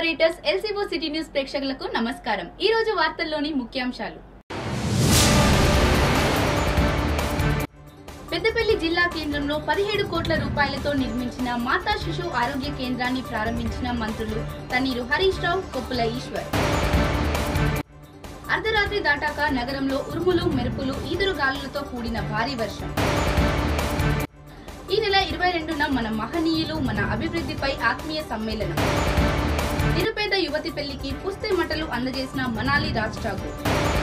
Operators LCO city news ప్రేక్షకులకు నమస్కారం ఈ రోజు వార్తల్లోని ముఖ్యాంశాలు పెద్దపల్లి జిల్లా కేంద్రంలో పదిహేడు కోట్ల రూపాయలతో నిర్మించిన మాతా శిశు ఆరోగ్య కేంద్రాన్ని ప్రారంభించిన మంత్రులు తన్నీరు హరీష్ రావు కొప్పుల ఈశ్వర్ అర్ధరాత్రి దాటాక నగరంలో ఉరుములు మెరుపులు ఈదురుగాలులతో కూడిన భారీ వర్షం ఈ నెల ఇరవై రెండున మన మహనీయులు మన అభివృద్ధిపై ఆత్మీయ సమ్మేళనం నిరుపేద యువతి పెళ్లికి పుస్తే మటలు అందజేసిన మనాలి రాజ్ ఠాకూర్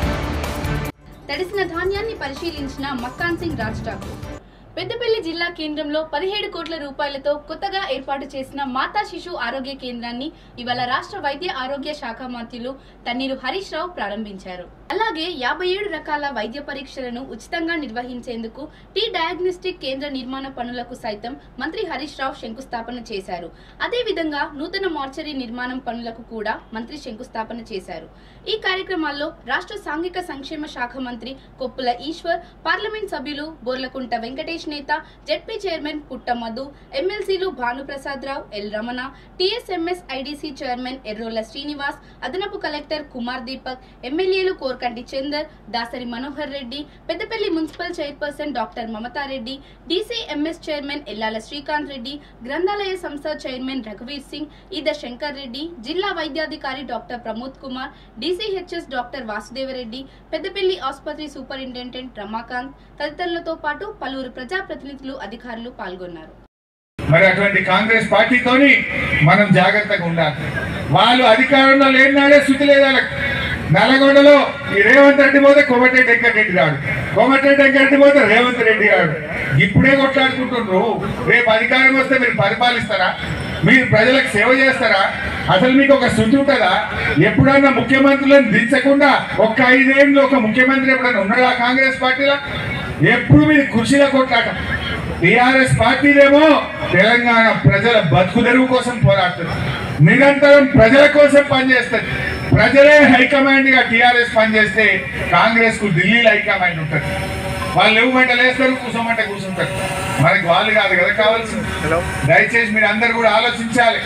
తడిసిన ధాన్యాన్ని పరిశీలించిన మక్కాన్ సింగ్ రాజ్ ఠాకూర్ పెద్దపల్లి జిల్లా కేంద్రంలో పదిహేడు కోట్ల రూపాయలతో కొత్తగా ఏర్పాటు చేసిన మాతా శిశు ఆరోగ్య కేంద్రాన్ని ఇవాళ రాష్ట్ర వైద్య ఆరోగ్య శాఖ మంత్రులు తన్నీరు హరీష్ రావు ప్రారంభించారు అలాగే యాభై ఏడు రకాల వైద్య పరీక్షలను ఉచితంగా నిర్వహించేందుకు టీ డయాగ్నోస్టిక్ కేంద్ర నిర్మాణ పనులకు సైతం మంత్రి హరీష్ రావు శంకుస్థాపన చేశారు అదేవిధంగా నూతన మార్చరీ నిర్మాణం పనులకు కూడా మంత్రి శంకుస్థాపన చేశారు ఈ కార్యక్రమాల్లో రాష్ట్ర సాంఘిక సంక్షేమ శాఖ మంత్రి కొప్పుల ఈశ్వర్ పార్లమెంట్ సభ్యులు బోర్లకుంట వెంకటేష్ నేత జెడ్పీ చైర్మన్ పుట్ట మధు ఎమ్మెల్సీలు Bhanuprasad Rao L Ramana TSMS IDC chairman Errola Srinivas అదనపు కలెక్టర్ కుమార్ దీపక్ ఎమ్మెల్యేలు Korukanti Chander Dasari Manohar Reddy Peddapalli municipal chairperson doctor Mamatha Reddy DCMS chairman Ellala Srikanth Reddy గ్రంథాలయ సంస్థ చైర్మన్ రఘువీర్ సింగ్ ఈద శంకర్ రెడ్డి జిల్లా వైద్యాధికారి doctor Pramod Kumar DCHS doctor Vasudeva Reddy Peddapalli ఆసుపత్రి సూపరింటెండెంట్ రమాకాంత్ తదితరులతో పాటు పలువురు ప్రజాప్రతినిధులు అధికారులు పాల్గొన్నారు మరి అటువంటి కాంగ్రెస్ పార్టీతోని మనం జాగ్రత్తగా ఉండాలి వాళ్ళు అధికారంలో లేనాడే శుద్ధి లేదు వాళ్ళకి నల్లగొండలో ఈ రేవంత్ రెడ్డి పోతే కోమటిరెడ్డి వెంకటరెడ్డి రాడు కోమటిరెడ్డి వెంకటరెడ్డి పోతే రేవంత్ రెడ్డి రాడు ఇప్పుడే కొట్లాడుకుంటున్నారు రేపు అధికారం వస్తే మీరు పరిపాలిస్తారా మీరు ప్రజలకు సేవ చేస్తారా అసలు మీకు ఒక శుద్ధి ఉంటుందా ఎప్పుడన్నా ముఖ్యమంత్రులను దించకుండా ఒక్క ఐదేళ్ళు ఒక ముఖ్యమంత్రి ఎప్పుడన్నా ఉన్నాడా కాంగ్రెస్ పార్టీలో ఎప్పుడు మీరు కృషిలో కొట్లాట టిఆర్ఎస్ పార్టీలేమో తెలంగాణ ప్రజల బతుకు తెరువు కోసం పోరాడుతుంది నిరంతరం ప్రజల కోసం పనిచేస్తుంది ప్రజలే హైకమాండ్ గా టిఆర్ఎస్ పనిచేస్తే కాంగ్రెస్ కు ఢిల్లీలో హైకమాండ్ ఉంటుంది వాళ్ళు ఇవ్వమంటే లేస్తారు కూర్చోమంటే కూర్చుంటారు మనకి వాళ్ళు కాదు కదా కావాల్సింది దయచేసి మీరు అందరు కూడా ఆలోచించాలి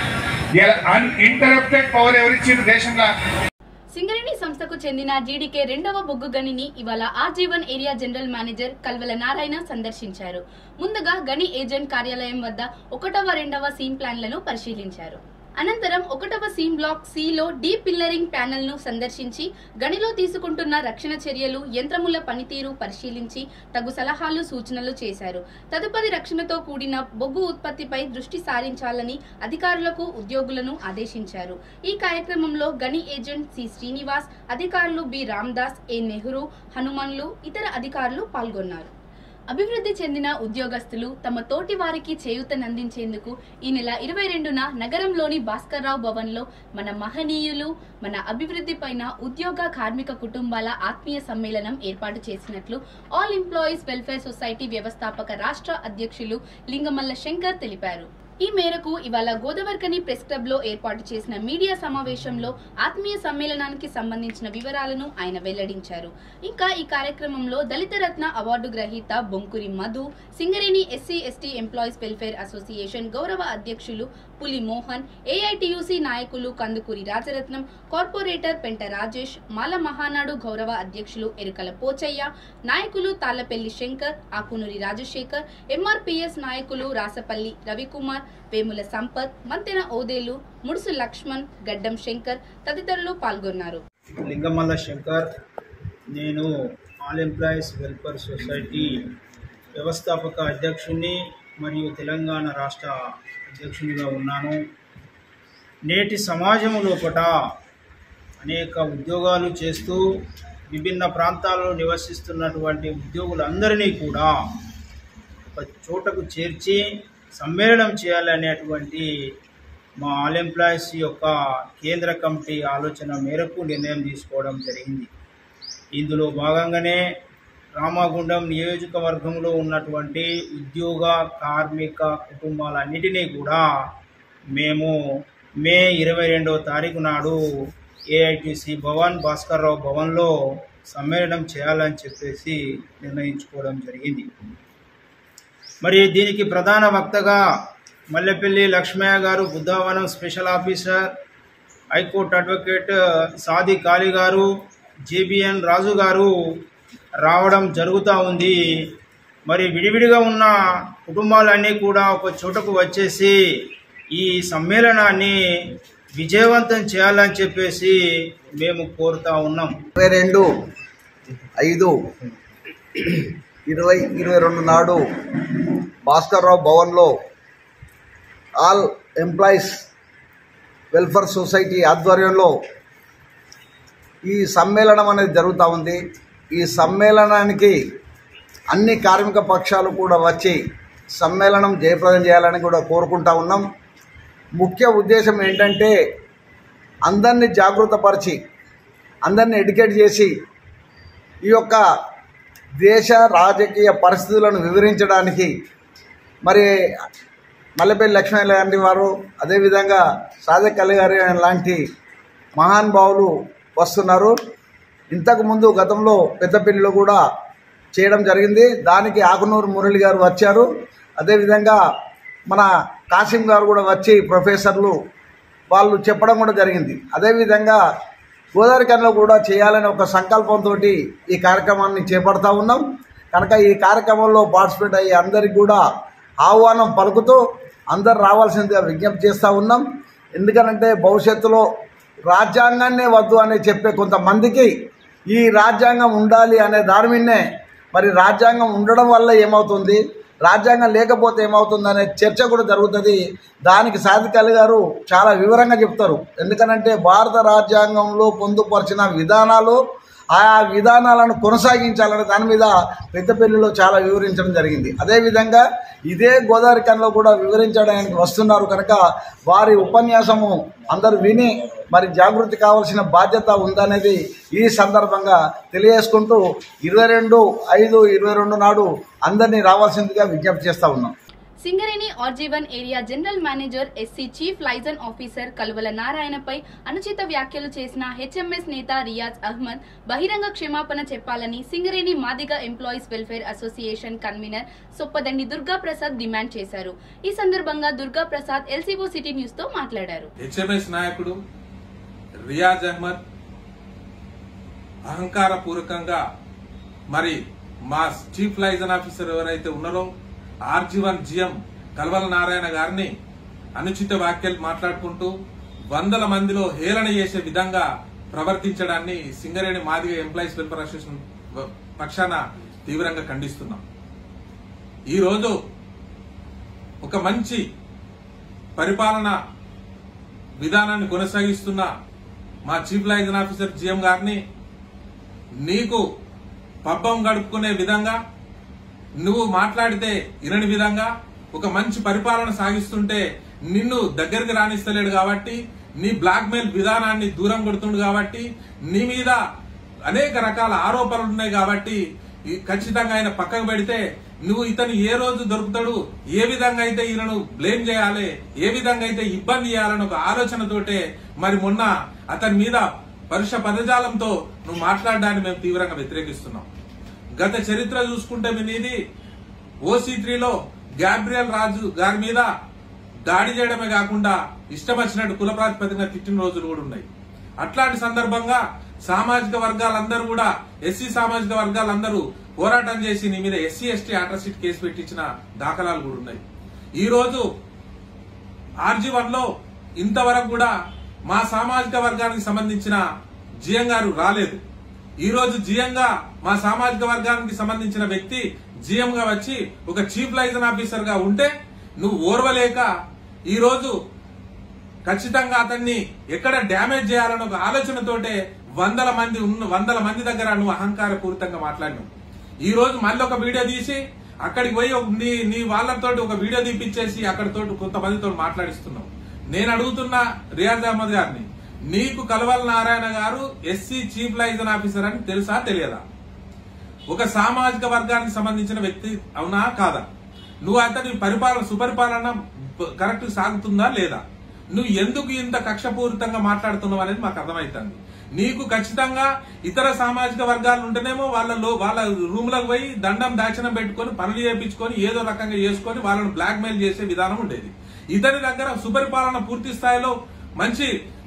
ఇంటరప్టెడ్ పవర్ ఎవరిచ్చింది దేశంలో సింగరేణి సంస్థకు చెందిన జీడీకే రెండవ బొగ్గు గనిని ఇవాళ RG one area general manager Kalvala Narayana సందర్శించారు ముందుగా గని ఏజెంట్ కార్యాలయం వద్ద ఒకటవ రెండవ సీమ్ ప్లాన్లను పరిశీలించారు అనంతరం ఒకటవ సీమ్ బ్లాక్ సిలో డీ పిల్లరింగ్ ప్యానెల్ ను సందర్శించి గనిలో తీసుకుంటున్న రక్షణ చర్యలు యంత్రముల పనితీరు పరిశీలించి తగు సలహాలు సూచనలు చేశారు తదుపరి రక్షణతో కూడిన బొగ్గు ఉత్పత్తిపై దృష్టి సారించాలని అధికారులకు ఉద్యోగులను ఆదేశించారు ఈ కార్యక్రమంలో గని ఏజెంట్ సి శ్రీనివాస్ అధికారులు బి రామ్దాస్ ఏ నెహ్రూ హనుమన్లు ఇతర అధికారులు పాల్గొన్నారు అభివృద్ధి చెందిన ఉద్యోగస్తులు తమ తోటి వారికి చేయూతనందించేందుకు ఈ నెల ఇరవై రెండున నగరంలోని భాస్కర్రావు భవన్లో మన మహనీయులు మన అభివృద్ధి పైన ఉద్యోగ కార్మిక కుటుంబాల ఆత్మీయ సమ్మేళనం ఏర్పాటు చేసినట్లు ఆల్ ఎంప్లాయీస్ వెల్ఫేర్ సొసైటీ వ్యవస్థాపక రాష్ట్ర అధ్యక్షులు లింగమల్ల శంకర్ తెలిపారు ఈ మేరకు ఇవాళ గోదావరికని ప్రెస్ క్లబ్ లో ఏర్పాటు చేసిన మీడియా సమావేశంలో ఆత్మీయ సమ్మేళనానికి సంబంధించిన వివరాలను ఆయన వెల్లడించారు ఇంకా ఈ కార్యక్రమంలో దళిత రత్న అవార్డు గ్రహీత Bonkuri Madhu Singareni SC ST employees welfare association గౌరవ అధ్యక్షులు పులి మోహన్ ఏఐటియుసి నాయకులు కందుకూరి రాజరత్నం కార్పొరేటర్ పెంట రాజేష్ మాల మహానాడు గౌరవ అధ్యక్షులు ఎరుకల పోచయ్య నాయకులు తాళ్లపల్లి శంకర్ ఆకునూరి రాజశేఖర్ ఎంఆర్పిఎస్ నాయకులు రాసపల్లి రవికుమార్ వేముల సంపత్ మంతెన ఓదేలు ముడుసు లక్ష్మణ్ గడ్డం శంకర్ తదితరులు పాల్గొన్నారు లింగమల్ల శంకర్ నేను ఆల్ ఎంప్లాయీస్ వెల్ఫేర్ సొసైటీ వ్యవస్థాపక అధ్యక్షుని మరియు తెలంగాణ రాష్ట్ర అధ్యక్షునిగా ఉన్నాను నేటి సమాజం లోపట అనేక ఉద్యోగాలు చేస్తూ విభిన్న ప్రాంతాల్లో నివసిస్తున్నటువంటి ఉద్యోగులందరినీ కూడా ఒక చోటకు చేర్చి సమ్మేళనం చేయాలనేటువంటి మా ఆల్ ఎంప్లాయీస్ యొక్క కేంద్ర కమిటీ ఆలోచన మేరకు నిర్ణయం తీసుకోవడం జరిగింది ఇందులో భాగంగానే రామగుండం నియోజకవర్గంలో ఉన్నటువంటి ఉద్యోగ కార్మిక కుటుంబాలన్నిటినీ కూడా మేము మే ఇరవై రెండవ తారీఖు నాడు ఏఐటిసి భవన్ భాస్కర్రావు భవన్లో సమ్మేళనం చేయాలని చెప్పేసి నిర్ణయించుకోవడం జరిగింది మరి దీనికి ప్రధాన వక్తగా Mallepalli Lakshmaiah garu Buddhavanam special officer high court advocate Sadi Kali garu JBN రాజు గారు రావడం జరుగుతూ ఉంది మరి విడివిడిగా ఉన్న కుటుంబాలన్నీ కూడా ఒక చోటకు వచ్చేసి ఈ సమ్మేళనాన్ని విజయవంతం చేయాలని చెప్పేసి మేము కోరుతా ఉన్నాం ఇరవై రెండు ఐదు ఇరవై ఇరవై రెండు నాడు భాస్కర్రావు భవన్లో ఆల్ ఎంప్లాయీస్ వెల్ఫేర్ సొసైటీ ఆధ్వర్యంలో ఈ సమ్మేళనం అనేది జరుగుతూ ఉంది ఈ సమ్మేళనానికి అన్ని కార్మిక పక్షాలు కూడా వచ్చి సమ్మేళనం జయప్రదం చేయాలని కూడా కోరుకుంటా ఉన్నాం ముఖ్య ఉద్దేశం ఏంటంటే అందరినీ జాగృతపరిచి అందరినీ ఎడ్యుకేట్ చేసి ఈ యొక్క దేశ రాజకీయ పరిస్థితులను వివరించడానికి మరి మల్లెపల్లి లక్ష్మీ లాంటి వారు అదేవిధంగా సాదక్ అలీ గారి లాంటి మహానుభావులు వస్తున్నారు ఇంతకుముందు గతంలో పెద్దపల్లిలో కూడా చేయడం జరిగింది దానికి ఆకునూరు మురళి గారు వచ్చారు అదేవిధంగా మన కాసిం గారు కూడా వచ్చి ప్రొఫెసర్లు వాళ్ళు చెప్పడం కూడా జరిగింది అదేవిధంగా గోదావరికన్లో కూడా చేయాలనే ఒక సంకల్పంతో ఈ కార్యక్రమాన్ని చేపడతా ఉన్నాం కనుక ఈ కార్యక్రమంలో పార్టిసిపేట్ అయ్యే అందరికి కూడా ఆహ్వానం పలుకుతూ అందరు రావాల్సిందిగా విజ్ఞప్తి చేస్తూ ఉన్నాం ఎందుకనంటే భవిష్యత్తులో రాజ్యాంగాన్నే వద్దు అని చెప్పే కొంతమందికి ఈ రాజ్యాంగం ఉండాలి అనే దాని మీదనే మరి రాజ్యాంగం ఉండడం వల్ల ఏమవుతుంది రాజ్యాంగం లేకపోతే ఏమవుతుంది అనే చర్చ కూడా జరుగుతుంది దానికి సాధికారి గారు చాలా వివరంగా చెప్తారు ఎందుకనంటే భారత రాజ్యాంగంలో పొందుపరిచిన విధానాలు ఆయా విధానాలను కొనసాగించాలనే దాని మీద పెద్దపల్లిలో చాలా వివరించడం జరిగింది అదేవిధంగా ఇదే గోదావరి కన్లో కూడా వివరించడానికి వస్తున్నారు కనుక వారి ఉపన్యాసము అందరూ విని మరి జాగృతి కావాల్సిన బాధ్యత ఉందనేది ఈ సందర్భంగా తెలియజేసుకుంటూ ఇరవై రెండు ఐదు ఇరవై రెండు నాడు అందరినీ రావాల్సిందిగా విజ్ఞప్తి చేస్తూ ఉన్నాం Singareni RG one area general manager SC chief liaison officer Kaluvala నారాయణపై అనుచిత వ్యాఖ్యలు చేసిన హెచ్ఎంఎస్ నేత రియాజ్ అహ్మద్ బహిరంగ క్షమాపణ చెప్పాలని Singareni Madiga employees welfare association convener Soppadandi Durga Prasad demand చేశారు ఈ సందర్భంగా Durga Prasad LCO city news తో మాట్లాడారు హెచ్ఎంఎస్ నాయకుడు రియాజ్ అహ్మద్ అహంకార పూర్వకంగా మరి మా చీఫ్ లైజన్ ఆఫీసర్ ఎవరైతే ఉన్నారో ఆర్జీవన్ జిఎం కల్వల నారాయణ గారిని అనుచిత వ్యాఖ్యలు మాట్లాడుకుంటూ వందల మందిలో హేళన చేసే విధంగా ప్రవర్తించడాన్ని Singareni Madiga employees welfare association పక్షాన తీవ్రంగా ఖండిస్తున్నాం ఈ రోజు ఒక మంచి పరిపాలన విధానాన్ని కొనసాగిస్తున్న మా చీఫ్ లైజన్ ఆఫీసర్ జిఎం గారిని నీకు పబ్బం గడుపుకునే విధంగా నువ్వు మాట్లాడితే ఇనని విధంగా ఒక మంచి పరిపాలన సాగిస్తుంటే నిన్ను దగ్గరికి రాణిస్తలేడు కాబట్టి నీ బ్లాక్ మెయిల్ విధానాన్ని దూరం కొడుతుండు కాబట్టి నీ మీద అనేక రకాల ఆరోపణలు ఉన్నాయి కాబట్టి ఈ ఖచ్చితంగా ఆయన పక్కకు పెడితే నువ్వు ఇతను ఏ రోజు దొరుకుతాడు ఏ విధంగా అయితే ఈయనను బ్లేమ్ చేయాలి ఏ విధంగా అయితే ఇబ్బంది చేయాలని ఒక ఆలోచనతోటే మరి మొన్న అతని మీద పరుష పదజాలంతో నువ్వు మాట్లాడడాన్ని మేము తీవ్రంగా వ్యతిరేకిస్తున్నాం గత చరిత్ర చూసుకుంటే మీది ఓసీ త్రీలో గ్యాబ్రియల్ రాజు గారి మీద దాడి చేయడమే కాకుండా ఇష్టం వచ్చినట్టు కుల ప్రాతిపదికన తిట్టిన రోజులు కూడా ఉన్నాయి అట్లాంటి సందర్భంగా సామాజిక వర్గాలందరూ కూడా ఎస్సీ సామాజిక వర్గాలందరూ పోరాటం చేసి నీ మీద ఎస్సీ ఎస్టీ అట్రాసిటీ కేసు పెట్టించిన దాఖలాలు కూడా ఉన్నాయి ఈ రోజు ఆర్జీ వన్ లో ఇంతవరకు కూడా మా సామాజిక వర్గానికి సంబంధించిన జిఎం గారు రాలేదు ఈ రోజు జిఎం గా మా సామాజిక వర్గానికి సంబంధించిన వ్యక్తి జిఎం గా వచ్చి ఒక చీఫ్ లైజన్ ఆఫీసర్ గా ఉంటే నువ్వు ఓర్వలేక ఈ రోజు ఖచ్చితంగా అతన్ని ఎక్కడ డ్యామేజ్ చేయాలని ఒక ఆలోచనతోటే వందల మంది ఉన్న వందల మంది దగ్గర నువ్వు అహంకార పూరితంగా మాట్లాడినావు ఈ రోజు మళ్ళీ ఒక వీడియో తీసి అక్కడికి పోయి ఒక నీ నీ వాళ్ళతోటి ఒక వీడియో తీపిచ్చేసి అక్కడితో కొంతమందితో మాట్లాడిస్తున్నావు నేను అడుగుతున్న రియాజ్ అహ్మద్ గారిని నీకు కలవల నారాయణ గారు ఎస్సీ చీఫ్ లైజన్ ఆఫీసర్ అని తెలుసా తెలియదా ఒక సామాజిక వర్గానికి సంబంధించిన వ్యక్తి అవునా కాదా నువ్వు అతని పరిపాలన సుపరిపాలన బ- కరెక్ట్ సాగుతుందా లేదా నువ్వు ఎందుకు ఇంత కక్షపూరితంగా మాట్లాడుతున్నావు అనేది మాకు అర్థమవుతుంది నీకు ఖచ్చితంగా ఇతర సామాజిక వర్గాలు ఉంటేనేమో వాళ్ళలో వాళ్ళ రూమ్లకు పోయి దండం దాచనం పెట్టుకొని పనులు చేయించుకొని ఏదో రకంగా చేసుకొని వాళ్ళని బ్లాక్ మెయిల్ చేసే విధానం ఉండేది ఇతని దగ్గర సుపరిపాలన పూర్తి స్థాయిలో మంచి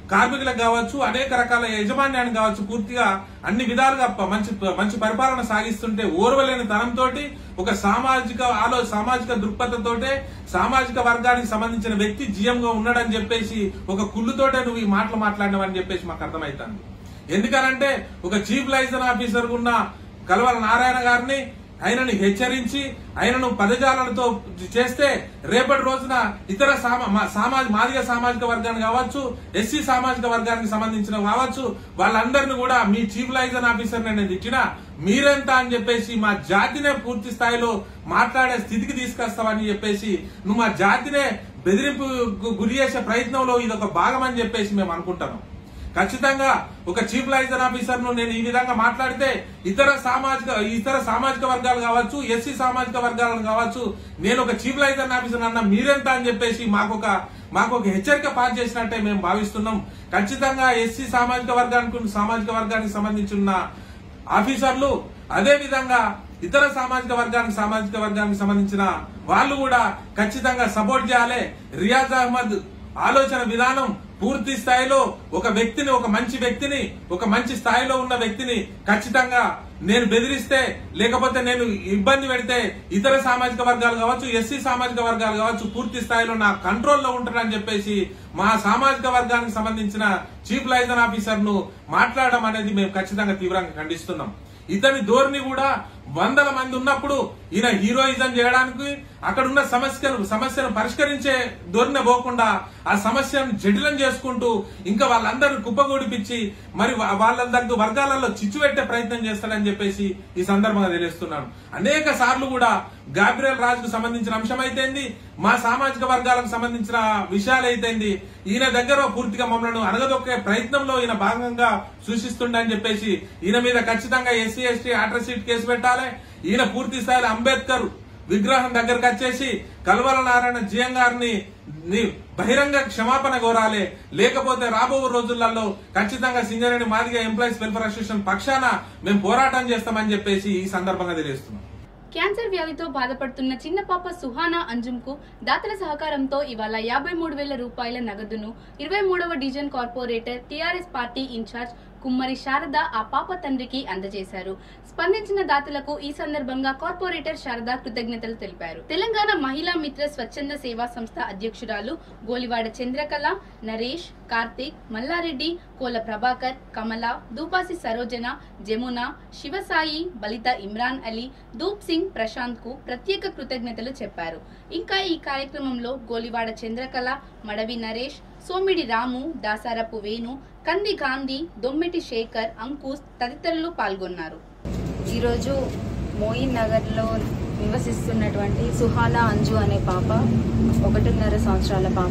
కార్మికులకు కావచ్చు అనేక రకాల యజమాన్యానికి కావచ్చు పూర్తిగా అన్ని విధాలుగా ప- మంచి మంచి పరిపాలన సాగిస్తుంటే ఓర్వలేని తనంతోటి ఒక సామాజిక ఆలో సామాజిక దృక్పథంతోటే సామాజిక వర్గానికి సంబంధించిన వ్యక్తి GM గా ఉన్నాడని చెప్పేసి ఒక కుళ్ళుతోటే నువ్వు ఈ మాటలు మాట్లాడినవని చెప్పేసి మాకు అర్థమవుతాను ఎందుకనంటే ఒక చీఫ్ లైసెన్స్ ఆఫీసర్ ఉన్న కల్వల నారాయణ గారిని ఆయనను హెచ్చరించి ఆయనను పదజాలతో చేస్తే రేపటి రోజున ఇతర సామా- మా- సామాజిక మాదిగ సామాజిక వర్గానికి కావచ్చు ఎస్సీ సామాజిక వర్గానికి సంబంధించిన కావచ్చు వాళ్ళందరినీ కూడా మీ చీఫ్ లైసెన్స్ ఆఫీసర్ నేను తిట్టినా మీరెంత అని చెప్పేసి మా జాతినే పూర్తి స్థాయిలో మాట్లాడే స్థితికి తీసుకొస్తామని చెప్పేసి నువ్వు మా జాతినే బెదిరింపు గురి చేసే ప్రయత్నంలో ఇది ఒక భాగం అని చెప్పేసి మేము అనుకుంటాము ఖచ్చితంగా ఒక చీఫ్ లైసెన్స్ ఆఫీసర్ ను నేను ఈ విధంగా మాట్లాడితే ఇతర సామాజిక ఇతర సామాజిక వర్గాలు కావచ్చు ఎస్సీ సామాజిక వర్గాలను కావచ్చు నేను ఒక చీఫ్ లైసెన్స్ ఆఫీసర్ అన్న మీరెంత అని చెప్పేసి మాకు ఒక మాకు ఒక హెచ్చరిక పాస్ చేసినట్టే మేము భావిస్తున్నాం ఖచ్చితంగా ఎస్సీ సామాజిక వర్గానికి సామాజిక వర్గానికి సంబంధించిన ఆఫీసర్లు అదే విధంగా ఇతర సామాజిక వర్గానికి సామాజిక వర్గానికి సంబంధించిన వాళ్ళు కూడా ఖచ్చితంగా సపోర్ట్ చేయాలి రియాజ్ అహ్మద్ ఆలోచన విధానం పూర్తి స్థాయిలో ఒక వ్యక్తిని ఒక మంచి వ్యక్తిని ఒక మంచి స్థాయిలో ఉన్న వ్యక్తిని ఖచ్చితంగా నేను బెదిరిస్తే లేకపోతే నేను ఇబ్బంది పెడితే ఇతర సామాజిక వర్గాలు కావచ్చు ఎస్సీ సామాజిక వర్గాలు కావచ్చు పూర్తి స్థాయిలో నా కంట్రోల్లో ఉంటారని చెప్పేసి మా సామాజిక వర్గానికి సంబంధించిన చీఫ్ లైసెన్స్ ఆఫీసర్ ను మాట్లాడడం అనేది మేము ఖచ్చితంగా తీవ్రంగా ఖండిస్తున్నాం ఇతని ధోరణి కూడా వందల మంది ఉన్నప్పుడు ఈయన హీరోయిజం చేయడానికి అక్కడ ఉన్న సమస్యను సమస్యను పరిష్కరించే ధోరణి పోకుండా ఆ సమస్యను జటిలం చేసుకుంటూ ఇంకా వాళ్ళందరిని కుప్పగూడిపించి మరి వా- వాళ్ళ దగ్గర వర్గాలలో చిచ్చు పెట్టే ప్రయత్నం చేస్తాడని చెప్పేసి ఈ సందర్భంగా తెలియస్తున్నాను అనేక సార్లు కూడా గాబ్రియల్ రాజుకు సంబంధించిన అంశం అయితేంది మా సామాజిక వర్గాలకు సంబంధించిన విషయాలు అయితేంది ఈయన దగ్గర పూర్తిగా మమ్మల్ని అడగదొక్కే ప్రయత్నంలో ఈయన భాగంగా సూచిస్తుండని చెప్పేసి ఈయన మీద ఖచ్చితంగా ఎస్సీ ఎస్టీ అట్రసిటీ కేసు పెట్టాలి ఈయన పూర్తి స్థాయిలో అంబేద్కర్ విగ్రహం దగ్గరకు వచ్చేసి కల్వల నారాయణ జియం గారిని ని బహిరంగ క్షమాపణ కోరాలి లేకపోతే రాబో రోజులలో ఖచ్చితంగా Singareni Madiga employees welfare association పక్షాన మేము పోరాటం చేస్తామని చెప్పేసి ఈ సందర్భంగా తెలియజేస్తున్నాం క్యాన్సర్ వ్యాధితో బాధపడుతున్న చిన్న పాప సుహానా అంజుమ్కు దాతల సహకారంతో ఇవాళ యాభై మూడు వేల రూపాయల నగదును ఇరవై మూడవ division corporator TRS party incharge Kummari Sharada ఆ పాప తండ్రికి అందజేశారు స్పందించిన దాతలకు ఈ సందర్భంగా కార్పొరేటర్ శారద కృతజ్ఞతలు తెలిపారు తెలంగాణ మహిళా మిత్ర స్వచ్ఛంద సేవా సంస్థ అధ్యక్షురాలు గోలివాడ చంద్రకళ నరేష్ కార్తీక్ మల్లారెడ్డి కోల ప్రభాకర్ కమల దూపాసి సరోజన జమున శివసాయి బలిత ఇమ్రాన్ అలీ దూప్ సింగ్ ప్రశాంత్ కు ప్రత్యేక కృతజ్ఞతలు చెప్పారు ఇంకా ఈ కార్యక్రమంలో గోలివాడ చంద్రకళ మడవి నరేష్ సోమిడి రాము దాసారపు వేణు కంది గాంధీ దొమ్మెటి శేఖర్ అంకుష్ తదితరులు పాల్గొన్నారు ఈరోజు మోయిన్ నగర్లో నివసిస్తున్నటువంటి సుహానా అంజు అనే పాప ఒకటిన్నర సంవత్సరాల పాప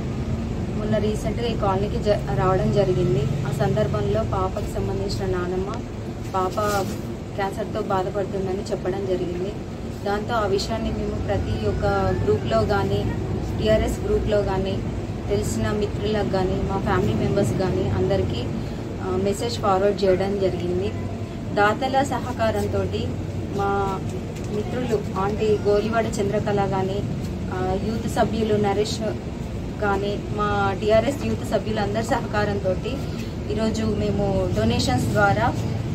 మొన్న రీసెంట్గా ఈ కాలనీకి జ రావడం జరిగింది ఆ సందర్భంలో పాపకి సంబంధించిన నానమ్మ పాప క్యాన్సర్తో బాధపడుతుందని చెప్పడం జరిగింది దాంతో ఆ విషయాన్ని మేము ప్రతి ఒక్క గ్రూప్లో కానీ టీఆర్ఎస్ గ్రూప్లో కానీ తెలిసిన మిత్రులకు కానీ మా ఫ్యామిలీ మెంబర్స్ కానీ అందరికీ ఆ, మెసేజ్ ఫార్వర్డ్ చేయడం జరిగింది దాతల సహకారంతో మా మిత్రులు ఆంటీ గోలివాడ చంద్రకళ కానీ యూత్ సభ్యులు నరేష్ కానీ మా టీఆర్ఎస్ యూత్ సభ్యులందరి సహకారంతో ఈరోజు మేము డొనేషన్స్ ద్వారా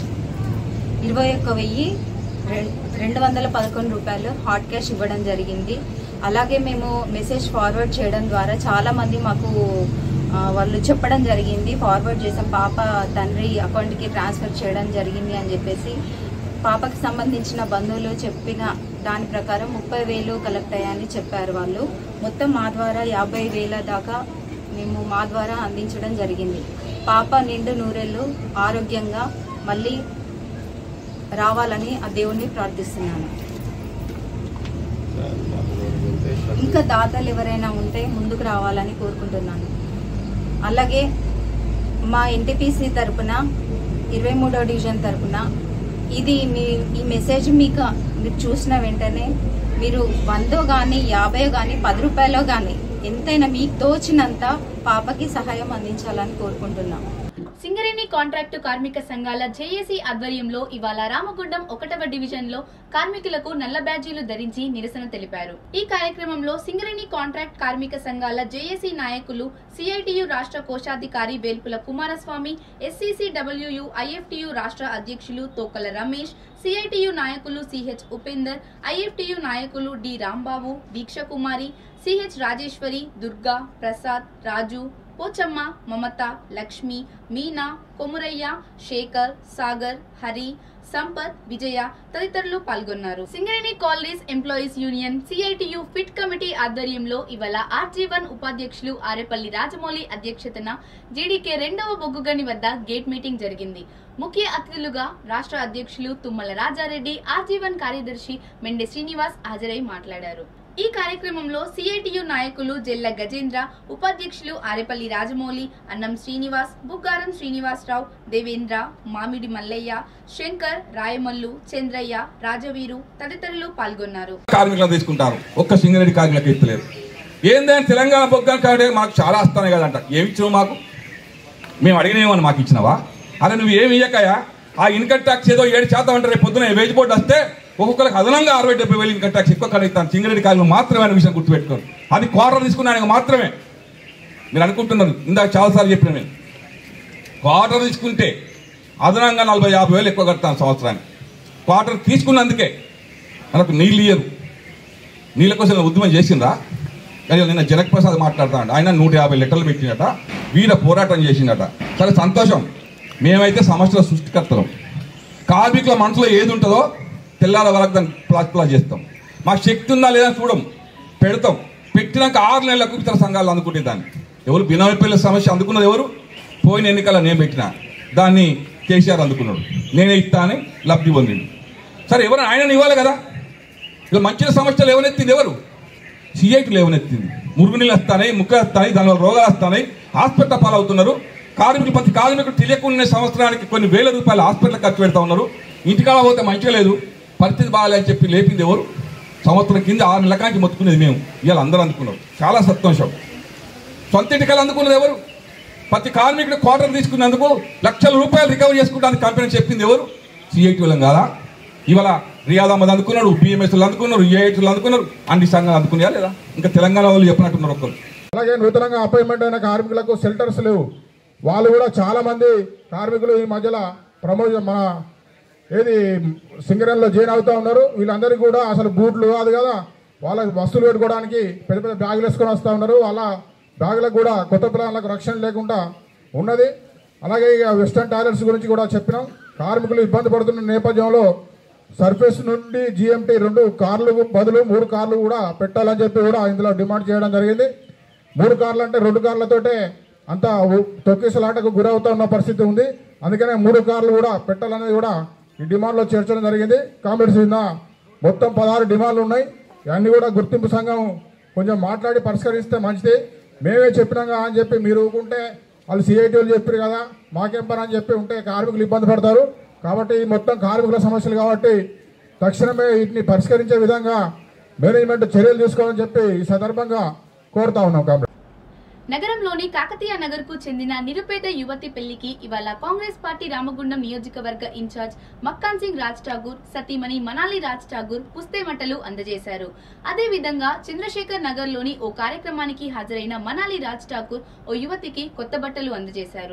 ఇరవై ఒక్క వెయ్యి రెం- రెండు వందల పదకొండు రూపాయలు హాట్ క్యాష్ ఇవ్వడం జరిగింది అలాగే మేము మెసేజ్ ఫార్వర్డ్ చేయడం ద్వారా చాలామంది మాకు ఆ, వాళ్ళు చెప్పడం జరిగింది ఫార్వర్డ్ చేసాం పాప తండ్రి అకౌంట్కి ట్రాన్స్ఫర్ చేయడం జరిగింది అని చెప్పేసి పాపకి సంబంధించిన బంధువులు చెప్పిన దాని ప్రకారం ముప్పై వేలు కలెక్ట్ అయ్యాయని చెప్పారు వాళ్ళు మొత్తం మా ద్వారా యాభై వేల దాకా మేము మా ద్వారా అందించడం జరిగింది పాప నిండు నూరేళ్ళు ఆరోగ్యంగా మళ్ళీ రావాలని ఆ దేవుణ్ణి ప్రార్థిస్తున్నాను ఇంకా దాతలు ఎవరైనా ఉంటే ముందుకు రావాలని కోరుకుంటున్నాను అలాగే మా ఎన్టీపీసీ తరపున ఇరవై మూడో డివిజన్ తరపున ఇది మీ ఈ మెసేజ్ మీకు మీరు చూసిన వెంటనే మీరు వందో కానీ యాభై కానీ పది రూపాయలో కానీ ఎంతైనా మీకు తోచినంత పాపకి సహాయం అందించాలని కోరుకుంటున్నాం సింగరేణి కాంట్రాక్టు కార్మిక సంఘాల జేఏసీ ఆధ్వర్యంలో ఇవాళ రామగుండం ఒకటవ డివిజన్ లో కార్మికులకు నల్ల బ్యాడ్జీలు ధరించి నిరసన తెలిపారు ఈ కార్యక్రమంలో సింగరేణి కాంట్రాక్ట్ కార్మిక సంఘాల జేఏసీ నాయకులు సిఐటియు రాష్ట్ర కోశాధికారి వేల్పుల కుమారస్వామి ఎస్సీసీ డబ్ల్యూయు ఐఎఫ్టియు రాష్ట్ర అధ్యక్షులు తోకల రమేష్ సిఐటియు నాయకులు సిహెచ్ ఉపేందర్ ఐఎఫ్టియు నాయకులు డి రాంబాబు దీక్షకుమారి సిహెచ్ రాజేశ్వరి దుర్గా ప్రసాద్ రాజు పోచమ్మ మమత లక్ష్మి మీనా కొమురయ్య శేఖర్ సాగర్ హరి సంపత్ విజయ తదితరులు పాల్గొన్నారు Singareni colonies employees union CITU pit committee ఆధ్వర్యంలో ఇవాళ ఆర్జీవన్ ఉపాధ్యక్షులు ఆరేపల్లి రాజమౌళి అధ్యక్షతన జీడీకే రెండవ బొగ్గుగని వద్ద గేట్ మీటింగ్ జరిగింది ముఖ్య అతిథులుగా రాష్ట్ర అధ్యక్షులు తుమ్మల రాజారెడ్డి ఆర్జీవన్ కార్యదర్శి మెండే శ్రీనివాస్ హాజరై మాట్లాడారు ఈ కార్యక్రమంలో సిఐటియు నాయకులు జెల్ల గజేంద్ర ఉపాధ్యక్షులు ఆరేపల్లి రాజమౌళి అన్నం శ్రీనివాస్ బుగ్గారం శ్రీనివాసరావు దేవేంద్ర మామిడి మల్లయ్య శంకర్ రాయమల్లు చంద్రయ్య రాజవీరు తదితరులు పాల్గొన్నారు కార్మికులను తీసుకుంటారు ఒక్క సింగరెడ్డి కార్మికులకు ఎత్తలేరు ఏందని తెలంగాణ బొగ్గన కాడే మాకు చాలా వస్తానే కదంట ఏమి ఇచ్చినావు మాకు మేము అడిగినేమని మాకు ఇచ్చినావా అరే నువ్వు ఏమి ఇయ్యకయా ఆ ఇన్కమ్ ట్యాక్స్ ఏదో ఏడు శాతం అంటే రేపు పొద్దున వేజ్ బోర్డు వస్తే ఒక్కొక్కరికి అదనంగా అరవై డెబ్బై వేలు ఇన్కమ్ ట్యాక్స్ ఎక్కువ కడుగుతాను సింగరెడ్డి కార్మికులు మాత్రమే అనే విషయం గుర్తుపెట్టుకోండి అది క్వార్టర్ తీసుకున్నానికి మాత్రమే మీరు అనుకుంటున్నారు ఇందాక చాలాసార్లు చెప్పిన నేను క్వార్టర్ తీసుకుంటే అదనంగా నలభై యాభై వేలు ఎక్కువ కడతాను సంవత్సరానికి క్వార్టర్ తీసుకున్నందుకే మనకు నీళ్ళు ఇయ్యరు నీళ్ళ కోసం ఏమైనా ఉద్యమం చేసిందా కానీ నిన్న జనక్ ప్రసాద్ మాట్లాడుతున్నాడు ఆయన నూట యాభై లెటర్లు పెట్టినట వీర పోరాటం చేసిందట సరే సంతోషం మేమైతే సమస్యల సృష్టికర్తలం కార్మికుల మనసులో ఏది ఉంటుందో తెల్లాల వరకు దాన్ని ప్లాస్ ప్లాస్ చేస్తాం మాకు శక్తి ఉందా లేదా చూడం పెడతాం పెట్టినాక ఆరు నెలలకు ఇతర సంఘాలు అందుకుంటే దాన్ని ఎవరు బినామీపల్లి సమస్య అందుకున్నది ఎవరు పోయిన ఎన్నికల నేను పెట్టిన దాన్ని కేసీఆర్ అందుకున్నాడు నేనే ఇస్తా అని లబ్ధి పొందిండు సరే ఎవరు ఆయన ఇవ్వాలి కదా ఇలా మంచి సమస్యలు ఎవరెత్తింది ఎవరు సిఐటి లేవనెత్తింది మురుగునీళ్ళు వస్తాయి ముక్క వస్తాయి దానివల్ల రోగాలు వస్తాయి హాస్పిటల్ పాలవుతున్నారు కార్మికులు ప్రతి కార్మికుడు తెలియకుండా సంవత్సరానికి కొన్ని వేల రూపాయలు హాస్పిటల్ ఖర్చు పెడతా ఉన్నారు ఇంటికాడ పోతే మంచిగా లేదు పరిస్థితి బాగాలేదని చెప్పి లేపింది ఎవరు సంవత్సరం కింద ఆరు నెలల కాంచి మొత్తుకునేది మేము ఇవాళ అందరూ అందుకున్నారు చాలా సంతోషం సొంత ఇంటికాలు అందుకున్నది ఎవరు ప్రతి కార్మికుడు క్వార్టర్ తీసుకున్నందుకు లక్షల రూపాయలు రికవర్ చేసుకుంటానికి కంపెనీ చెప్పింది ఎవరు సిఐటి వాళ్ళం కాదా ఇవాళ రియాద్ అహ్మద్ అందుకున్నాడు బిఎంఎస్లు అందుకున్నారు ఏఐటీలు అందుకున్నారు అన్ని సంఘాలు అందుకున్నాయా లేదా ఇంకా తెలంగాణ వాళ్ళు చెప్పినట్టున్నారు ఒక్కరు అలాగే నూతనంగా అపాయింట్మెంట్ అయిన కార్మికులకు షెల్టర్స్ లేవు వాళ్ళు కూడా చాలా మంది కార్మికులు ఈ మధ్యలో ప్రమోషన్ మన ఏది సింగరేణిలో జాయిన్ అవుతా ఉన్నారు వీళ్ళందరికీ కూడా అసలు బూట్లు కాదు కదా వాళ్ళ వస్తువులు పెట్టుకోవడానికి పెద్ద పెద్ద బ్యాగులు వేసుకొని వస్తూ ఉన్నారు వాళ్ళ బ్యాగులకు కూడా కొత్త పిల్లలకు రక్షణ లేకుండా ఉన్నది అలాగే ఇక వెస్టర్న్ టాయిలెట్స్ గురించి కూడా చెప్పినాం కార్మికులు ఇబ్బంది పడుతున్న నేపథ్యంలో సర్ఫేస్ నుండి జిఎంటీ రెండు కార్లు బదులు మూడు కార్లు కూడా పెట్టాలని చెప్పి కూడా ఇందులో డిమాండ్ చేయడం జరిగింది మూడు కార్లు అంటే రెండు కార్లతోటే అంత తొక్కిసలాటకు గురవుతా ఉన్న పరిస్థితి ఉంది అందుకనే మూడు కార్లు కూడా పెట్టాలనేది కూడా ఈ డిమాండ్లో చేర్చడం జరిగింది కామెంట్స్ కింద మొత్తం పదహారు డిమాండ్లు ఉన్నాయి ఇవన్నీ కూడా గుర్తింపు సంఘం కొంచెం మాట్లాడి పరిష్కరిస్తే మంచిది మేమే చెప్పినాగా అని చెప్పి మీరు ఊరుకుంటే వాళ్ళు సిఐటీలు చెప్పారు కదా మాకేం పని అని చెప్పి ఉంటే కార్మికులు ఇబ్బంది పడతారు కాబట్టి ఈ మొత్తం కార్మికుల సమస్యలు కాబట్టి తక్షణమే వీటిని పరిష్కరించే విధంగా మేనేజ్మెంట్ చర్యలు తీసుకోవాలని చెప్పి ఈ సందర్భంగా కోరుతా ఉన్నాం కాబట్టి నగరంలోని కాకతీయ నగర్ కు చెందిన నిరుపేద యువతి పెళ్లికి ఇవాళ కాంగ్రెస్ పార్టీ రామగుండం నియోజకవర్గ ఇన్ఛార్జ్ మక్కాన్ సింగ్ రాజ్ ఠాగూర్ సతీమణి మనాలి రాజ్ ఠాగూర్ పుస్తేమటలు అందజేశారు అదే విధంగా చంద్రశేఖర్ నగర్ లోని ఓ కార్యక్రమానికి హాజరైన మనాలి రాజ్ ఠాకూర్ ఓ యువతికి కొత్త బట్టలు అందజేశారు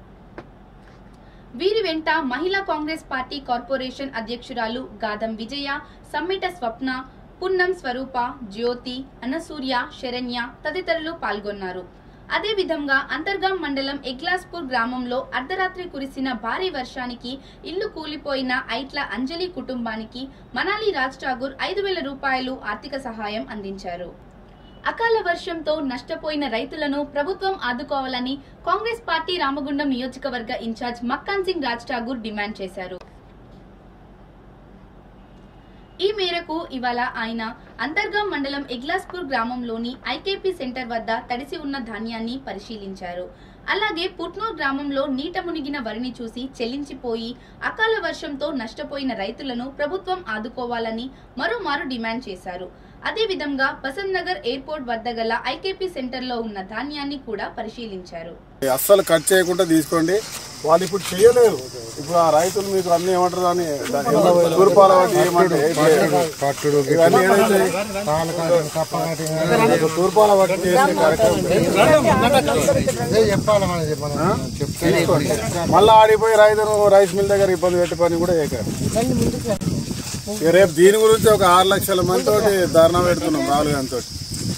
వీరి వెంట మహిళా కాంగ్రెస్ పార్టీ కార్పొరేషన్ అధ్యక్షురాలు గాదం విజయ సమ్మిట స్వప్న పున్నం స్వరూప జ్యోతి అనసూర్య శరణ్య తదితరులు పాల్గొన్నారు అదే విధంగా అంతర్గాం మండలం ఎగ్లాస్పూర్ గ్రామంలో అర్ధరాత్రి కురిసిన భారీ వర్షానికి ఇల్లు కూలిపోయిన ఐట్ల అంజలి కుటుంబానికి మనాలి రాజ్ ఠాగూర్ ఐదు వేల రూపాయలు ఆర్థిక సహాయం అందించారు అకాల వర్షంతో నష్టపోయిన రైతులను ప్రభుత్వం ఆదుకోవాలని కాంగ్రెస్ పార్టీ రామగుండం నియోజకవర్గ ఇన్ఛార్జ్ మక్కాన్ సింగ్ రాజ్ ఠాగూర్ డిమాండ్ చేశారు ఈ మేరకు ఇవాళ ఆయన అంతర్గాం మండలం ఎగ్లాస్పూర్ గ్రామంలోని ఐకేపీ సెంటర్ వద్ద తడిసి ఉన్న ధాన్యాన్ని పరిశీలించారు అలాగే పుట్నూర్ గ్రామంలో నీట మునిగిన వరిని చూసి చెల్లించిపోయి అకాల వర్షంతో నష్టపోయిన రైతులను ప్రభుత్వం ఆదుకోవాలని మరోమారు డిమాండ్ చేశారు అదేవిధంగా బసంత్ నగర్ ఎయిర్పోర్ట్ వద్ద గల ఐకేపీ సెంటర్లో ఉన్న ధాన్యాన్ని కూడా పరిశీలించారు అస్సలు కట్ చేయకుండా తీసుకోండి వాళ్ళు ఇప్పుడు చేయలేరు ఇప్పుడు ఆ రైతులు మీకు అన్ని ఏమంటారు దాన్ని దాన్ని తూర్పాల వాటి ఏమంటే ఇవన్నీ ఏదైతే ఇప్పుడు తూర్పాల వాటి చేసే కార్యక్రమం ఆ? తీసుకోండి. మళ్ళా ఆడిపోయి రైతును రైస్ మిల్ దగ్గర ఇబ్బంది పెట్టే పని కూడా చేయకండి ఇక రేపు దీని గురించి ఒక ఆరు లక్షల మంది తోటి ధర్నా పెడుతున్నాం రాహుల్ గాంధీ తోటి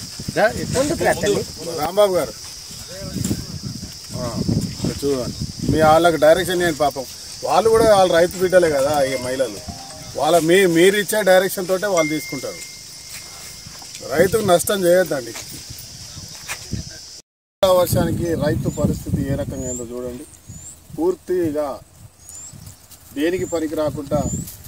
రాంబాబు గారు ఆ, ఇక చూడండి మీ వాళ్ళకి డైరెక్షన్ చేయండి పాపం వాళ్ళు కూడా వాళ్ళ రైతు బిడ్డలే కదా ఈ మహిళలు వాళ్ళ మీ మీరు ఇచ్చే డైరెక్షన్ తోటే వాళ్ళు తీసుకుంటారు రైతుకు నష్టం చేయొద్దండి వర్షానికి రైతు పరిస్థితి ఏ రకంగా ఏందో చూడండి పూర్తిగా దేనికి పనికి రాకుండా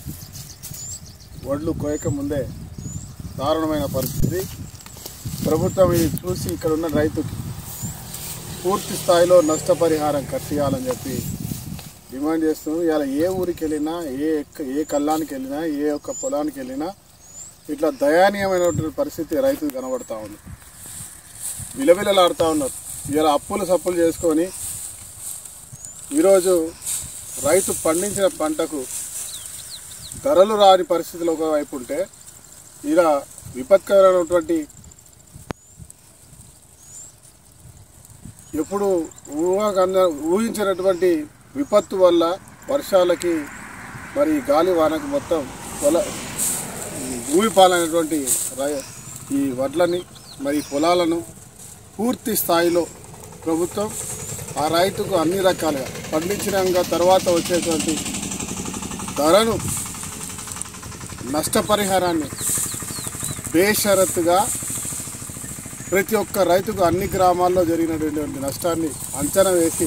వడ్లు కోయక ముందే దారుణమైన పరిస్థితి ప్రభుత్వం ఇది చూసి ఇక్కడ ఉన్న రైతుకి పూర్తి స్థాయిలో నష్టపరిహారం కట్టియాలని చెప్పి డిమాండ్ చేస్తున్నాం ఇలా ఏ ఊరికి వెళ్ళినా ఏ ఎక్క- ఏ కళ్ళానికి వెళ్ళినా ఏ ఒక్క పొలానికి వెళ్ళినా ఇట్లా దయానీయమైనటువంటి పరిస్థితి రైతుకు కనబడతా ఉంది విలవిలలాడుతూ ఉన్నారు ఇలా అప్పులు సప్పులు చేసుకొని ఈరోజు రైతు పండించిన పంటకు ధరలు రాని పరిస్థితులు ఒకవైపు ఉంటే ఇలా విపత్కరమైనటువంటి ఎప్పుడు ఊహకన్న ఊహించినటువంటి విపత్తు వల్ల వర్షాలకి మరి గాలి వానకు మొత్తం పొల భూమి పాలైనటువంటి రై- ఈ వడ్లని మరి పొలాలను పూర్తి స్థాయిలో ప్రభుత్వం ఆ రైతుకు అన్ని రకాలుగా పండించినాక తర్వాత వచ్చేటువంటి ధరను నష్టపరిహారాన్ని బేషరతుగా ప్రతి ఒక్క రైతుకు అన్ని గ్రామాల్లో జరిగినటువంటి నష్టాన్ని అంచనా వేసి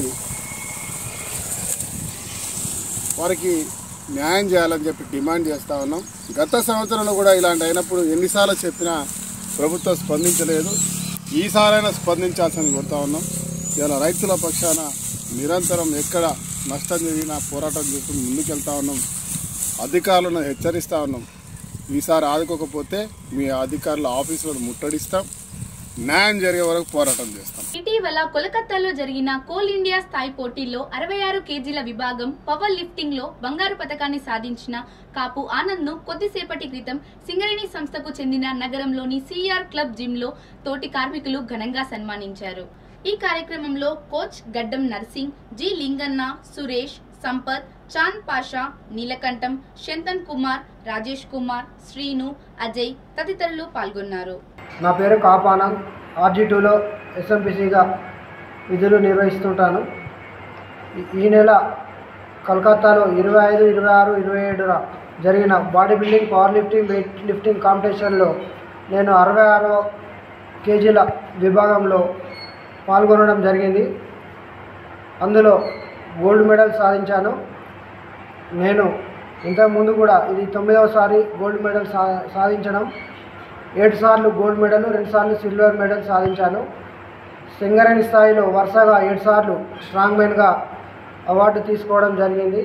వారికి న్యాయం చేయాలని చెప్పి డిమాండ్ చేస్తా ఉన్నాం గత సంవత్సరంలో కూడా ఇలాంటి అయినప్పుడు ఎన్నిసార్లు చెప్పినా ప్రభుత్వం స్పందించలేదు ఈసారైనా స్పందించాల్సింది కోరుతా ఉన్నాం ఇలా రైతుల పక్షాన నిరంతరం ఎక్కడ నష్టం జరిగినా పోరాటం చేస్తూ ముందుకెళ్తా ఉన్నాం అధికారులను హెచ్చరిస్తా ఉన్నాం ఈసారి ఆదుకోకపోతే మీ అధికారుల ఆఫీసులను ముట్టడిస్తాం న్యాయం జరిగే వరకు పోరాటం చేస్తాం ఇటీవల కోలకత్తాలో జరిగిన కోల్ ఇండియా స్థాయి పోటీల్లో అరవై ఆరు కేజీల విభాగం పవర్ లిఫ్టింగ్ లో బంగారు పథకాన్ని సాధించిన కాపు ఆనంద్ ను కొద్దిసేపటి క్రితం సింగరేణి సంస్థకు చెందిన నగరంలోని సిఆర్ క్లబ్ జిమ్ లో తోటి కార్మికులు ఘనంగా సన్మానించారు ఈ కార్యక్రమంలో కోచ్ గడ్డం నర్సింగ్ జి లింగన్న సురేష్ సంపత్ చాంద్ పాషా నీలకంఠం శంతన్ కుమార్ రాజేష్ కుమార్ శ్రీను అజయ్ తదితరులు పాల్గొన్నారు నా పేరు కాపానంద్ ఆర్జీ టూలో ఎస్ఎంపిసిగా విధులు నిర్వహిస్తుంటాను ఈ- ఈ నెల కలకత్తాలో ఇరవై ఐదు ఇరవై ఆరు ఇరవై ఏడున జరిగిన body building power lifting weight lifting కాంపిటీషన్లో నేను అరవై ఆరో కేజీల విభాగంలో పాల్గొనడం జరిగింది అందులో గోల్డ్ మెడల్ సాధించాను నేను ఇంతకుముందు కూడా ఇది తొమ్మిదవసారి గోల్డ్ మెడల్ సా సాధించడం ఏడు సార్లు గోల్డ్ మెడల్ రెండు సార్లు సిల్వర్ మెడల్ సాధించాను సింగరేణి స్థాయిలో వరుసగా ఏడు సార్లు స్ట్రాంగ్ మెన్గా అవార్డు తీసుకోవడం జరిగింది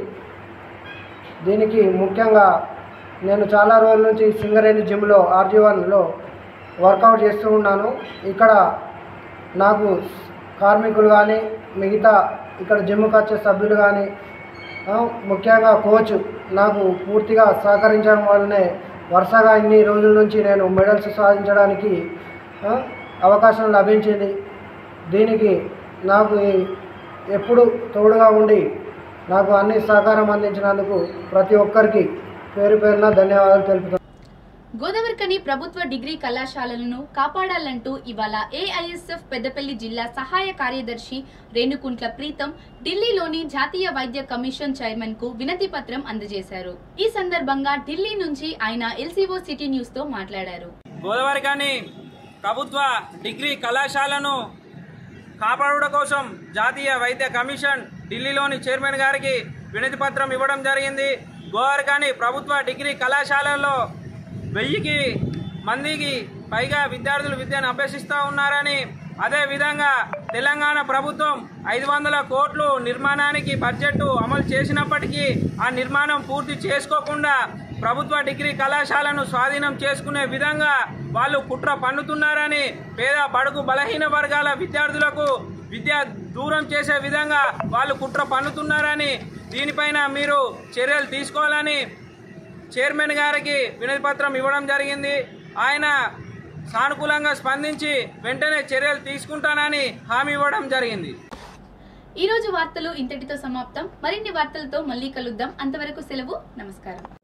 దీనికి ముఖ్యంగా నేను చాలా రోజుల నుంచి సింగరేణి జిమ్లో ఆర్జీ వన్లో వర్కౌట్ చేస్తూ ఉన్నాను ఇక్కడ నాకు కార్మికులు కానీ మిగతా ఇక్కడ జిమ్కి వచ్చే సభ్యులు కానీ ఆ, ముఖ్యంగా కోచ్ నాకు పూర్తిగా సహకరించడం వల్లనే వరుసగా ఇన్ని రోజుల నుంచి నేను మెడల్స్ సాధించడానికి ఆ, అవకాశం లభించింది దీనికి నాకు ఈ- ఎప్పుడు తోడుగా ఉండి నాకు అన్ని సహకారం అందించినందుకు ప్రతి ఒక్కరికి పేరు పేరున ధన్యవాదాలు తెలుపుతాను గోదావరికని ప్రభుత్వ డిగ్రీ కళాశాలలను కాపాడాలంటూ ఇవాళ ఏఐఎస్ఎఫ్ పెద్దపల్లి జిల్లా సహాయ కార్యదర్శి రేణుకుంట్ల ప్రీతం ఢిల్లీలోని జాతీయ వైద్య కమిషన్ చైర్మన్ కు వినతి పత్రం అందజేశారు ఈ సందర్భంగా ఢిల్లీ నుంచి ఆయన ఎల్సీఓ సిటీ న్యూస్ తో మాట్లాడారు గోదావరి కానీ ప్రభుత్వ డిగ్రీ కళాశాలను కాపాడుట కోసం జాతీయ వైద్య కమిషన్ ఢిల్లీలోని చైర్మన్ గారికి వినతి పత్రం ఇవ్వడం జరిగింది గోదావరి కానీ ప్రభుత్వ డిగ్రీ కళాశాలల్లో వెయ్యికి మందికి పైగా విద్యార్థులు విద్యను అభ్యసిస్తూ ఉన్నారని అదేవిధంగా తెలంగాణ ప్రభుత్వం ఐదు వందల కోట్లు నిర్మాణానికి బడ్జెట్ అమలు చేసినప్పటికీ ఆ నిర్మాణం పూర్తి చేసుకోకుండా ప్రభుత్వ డిగ్రీ కళాశాలను స్వాధీనం చేసుకునే విధంగా వాళ్ళు కుట్ర పన్నుతున్నారని పేద బడుగు బలహీన వర్గాల విద్యార్థులకు విద్యా దూరం చేసే విధంగా వాళ్ళు కుట్ర పన్నుతున్నారని దీనిపైన మీరు చర్యలు తీసుకోవాలని చైర్మన్ గారికి వినతి పత్రం ఇవ్వడం జరిగింది ఆయన సానుకూలంగా స్పందించి వెంటనే చర్యలు తీసుకుంటానని హామీ ఇవ్వడం జరిగింది ఈ రోజు వార్తలు ఇంతటితో సమాప్తం మరిన్ని వార్తలతో మళ్ళీ కలుద్దాం అంతవరకు సెలవు నమస్కారం